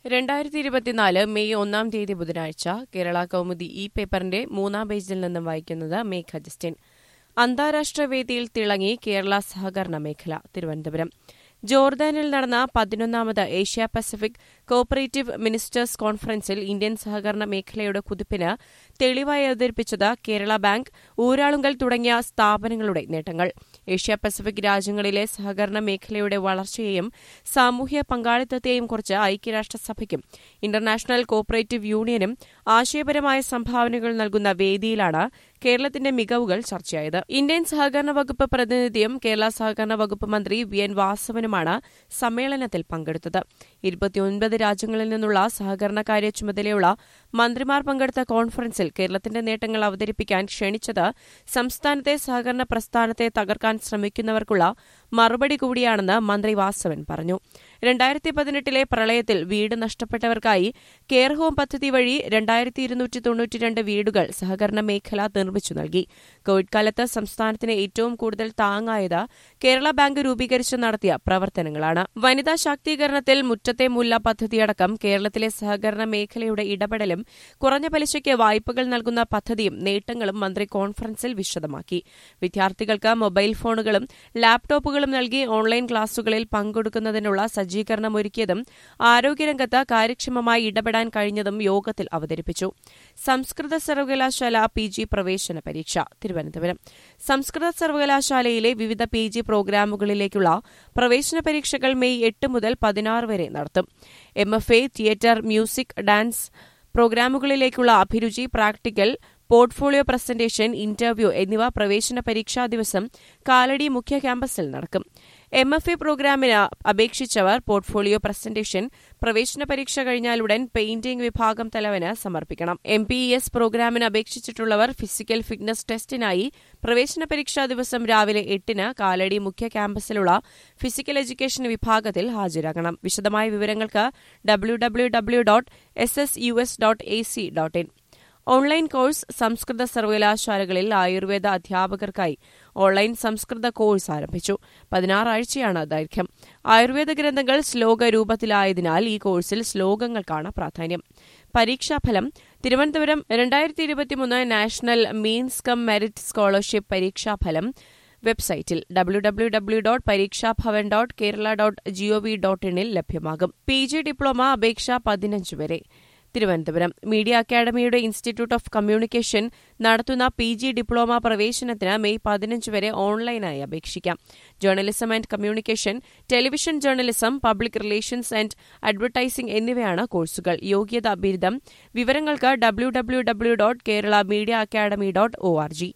രണ്ടായിരത്തി ഇരുപത്തിനാല് മെയ് ഒന്നാം തീയതി ബുധനാഴ്ച കേരള കൗമുദി ഈ പേപ്പറിന്റെ മൂന്നാം പേജിൽ നിന്നും വായിക്കുന്നത് മേഘ ജസ്റ്റിൻ അന്താരാഷ്ട്ര വേദിയിൽ തിളങ്ങി കേരള സഹകരണ മേഖല തിരുവനന്തപുരം ജോർദാനിൽ നടന്ന പതിനൊന്നാമത് ഏഷ്യ പസഫിക് കോപ്പറേറ്റീവ് മിനിസ്റ്റേഴ്സ് കോൺഫറൻസിൽ ഇന്ത്യൻ സഹകരണ മേഖലയുടെ കുതിപ്പിന് തെളിവായി അവതരിപ്പിച്ചത് കേരള ബാങ്ക് ഊരാളുങ്കൽ തുടങ്ങിയ സ്ഥാപനങ്ങളുടെ നേട്ടങ്ങൾ ഏഷ്യ പസഫിക് രാജ്യങ്ങളിലെ സഹകരണ മേഖലയുടെ വളർച്ചയെയും സാമൂഹ്യ പങ്കാളിത്തത്തെയും കുറിച്ച് ഐക്യരാഷ്ട്രസഭയ്ക്കും ഇന്റർനാഷണൽ കോപ്പറേറ്റീവ് യൂണിയനും ആശയപരമായ സംഭാവനകൾ നൽകുന്ന വേദിയിലാണ് കേരളത്തിന്റെ മികവുകൾ ചർച്ചയായത് ഇന്ത്യൻ സഹകരണ വകുപ്പ് പ്രതിനിധിയും കേരള സഹകരണ വകുപ്പ് മന്ത്രി വി എൻ വാസവനുമാണ് സമ്മേളനത്തിൽ പങ്കെടുത്തത് ഇരുപത്തിയൊൻപത് രാജ്യങ്ങളിൽ നിന്നുള്ള സഹകരണകാര്യ ചുമതലയുള്ള മന്ത്രിമാർ പങ്കെടുത്ത കോൺഫറൻസിൽ കേരളത്തിന്റെ നേട്ടങ്ങൾ അവതരിപ്പിക്കാൻ ക്ഷണിച്ചത് സംസ്ഥാനത്തെ സഹകരണ പ്രസ്ഥാനത്തെ തകർക്കാൻ ശ്രമിക്കുന്നവർക്കുള്ള മറുപടി കൂടിയാണെന്ന് മന്ത്രി വാസവൻ പറഞ്ഞു രണ്ടായിരത്തി പതിനെട്ടിലെ പ്രളയത്തിൽ വീട് നഷ്ടപ്പെട്ടവർക്കായി കെയർ ഹോം പദ്ധതി വഴി രണ്ടായിരത്തി ഇരുന്നൂറ്റി തൊണ്ണൂറ്റിരണ്ട് വീടുകൾ സഹകരണ മേഖല നിർമ്മിച്ചു നൽകി കോവിഡ് കാലത്ത് സംസ്ഥാനത്തിന് ഏറ്റവും കൂടുതൽ താങ്ങായത് കേരള ബാങ്ക് രൂപീകരിച്ച് നടത്തിയ പ്രവർത്തനങ്ങളാണ് വനിതാ ശാക്തീകരണത്തിൽ മുറ്റത്തെ മുല്ല പദ്ധതിയടക്കം കേരളത്തിലെ സഹകരണ മേഖലയുടെ ഇടപെടലും കുറഞ്ഞ പലിശയ്ക്ക് വായ്പകൾ നൽകുന്ന പദ്ധതിയും നേട്ടങ്ങളും മന്ത്രി കോൺഫറൻസിൽ വിശദമാക്കി വിദ്യാർത്ഥികൾക്ക് മൊബൈൽ ഫോണുകളും ലാപ്ടോപ്പുകളും നൽകി ഓൺലൈൻ ക്ലാസുകളിൽ പങ്കെടുക്കുന്നതിനുള്ള സജ്ജീകരണം ഒരുക്കിയതും ആരോഗ്യരംഗത്ത് കാര്യക്ഷമമായി ഇടപെടാൻ കഴിഞ്ഞതും യോഗത്തിൽ അവതരിപ്പിച്ചു സംസ്കൃത സർവകലാശാല പി ജി പ്രവേശന പരീക്ഷ തിരുവനന്തപുരം സംസ്കൃത സർവകലാശാലയിലെ വിവിധ പി ജി പ്രോഗ്രാമുകളിലേക്കുള്ള പ്രവേശന പരീക്ഷകൾ മെയ് എട്ട് മുതൽ പതിനാറ് വരെ നടത്തും M F A theatre music dance പ്രോഗ്രാമുകളിലേക്കുള്ള അഭിരുചി പ്രാക്ടിക്കൽ പോർട്ട്ഫോളിയോ പ്രസന്റേഷൻ ഇന്റർവ്യൂ എന്നിവ പ്രവേശന പരീക്ഷാ ദിവസം കാലടി മുഖ്യ ക്യാമ്പസിൽ നടക്കും എം എഫ് എ പ്രോഗ്രാമിന് അപേക്ഷിച്ചവർ പോർട്ട്ഫോളിയോ പ്രസന്റേഷൻ പ്രവേശന പരീക്ഷ കഴിഞ്ഞാലുടൻ പെയിന്റിംഗ് വിഭാഗം തലവന് സമർപ്പിക്കണം എം പി ഇ എസ് പ്രോഗ്രാമിന് അപേക്ഷിച്ചിട്ടുള്ളവർ ഫിസിക്കൽ ഫിറ്റ്നസ് ടെസ്റ്റിനായി പ്രവേശന പരീക്ഷാ ദിവസം രാവിലെ എട്ടിന് കാലടി മുഖ്യ ക്യാമ്പസിലുള്ള ഫിസിക്കൽ എഡ്യൂക്കേഷൻ വിഭാഗത്തിൽ ഹാജരാകണം വിശദമായ വിവരങ്ങൾക്ക് W W W dot S S U S dot A C dot in online course സംസ്കൃത സർവകലാശാലകളിൽ ആയുർവേദ അധ്യാപകർക്കായി ഓൺലൈൻ സംസ്കൃത കോഴ്സ് ആരംഭിച്ചു പതിനാറാഴ്ചയാണ് ദൈർഘ്യം ആയുർവേദ ഗ്രന്ഥങ്ങൾ ശ്ലോക രൂപത്തിലായതിനാൽ ഈ കോഴ്സിൽ ശ്ലോകങ്ങൾക്കാണ് പ്രാധാന്യം പരീക്ഷാഫലം തിരുവനന്തപുരം രണ്ടായിരത്തി ഇരുപത്തിമൂന്ന് national means cum merit scholarship പരീക്ഷാഫലം വെബ്സൈറ്റിൽ W W W dot Pareekshabhavan dot Kerala dot G O V dot ഇനിൽ ലഭ്യമാകും പി ജി ഡിപ്ലോമ അപേക്ഷ പതിനഞ്ച് വരെ തിരുവനന്തപുരം മീഡിയ അക്കാദമിയുടെ ഇൻസ്റ്റിറ്റ്യൂട്ട് ഓഫ് കമ്മ്യൂണിക്കേഷൻ നടത്തുന്ന പി ജി ഡിപ്ലോമ പ്രവേശനത്തിന് മെയ് പതിനഞ്ച് വരെ ഓൺലൈനായി അപേക്ഷിക്കാം journalism and communication television journalism public relations and advertising എന്നിവയാണ് കോഴ്സുകൾ യോഗ്യത ബിരുദം വിവരങ്ങൾക്ക് W W W dot Kerala media academy dot O R G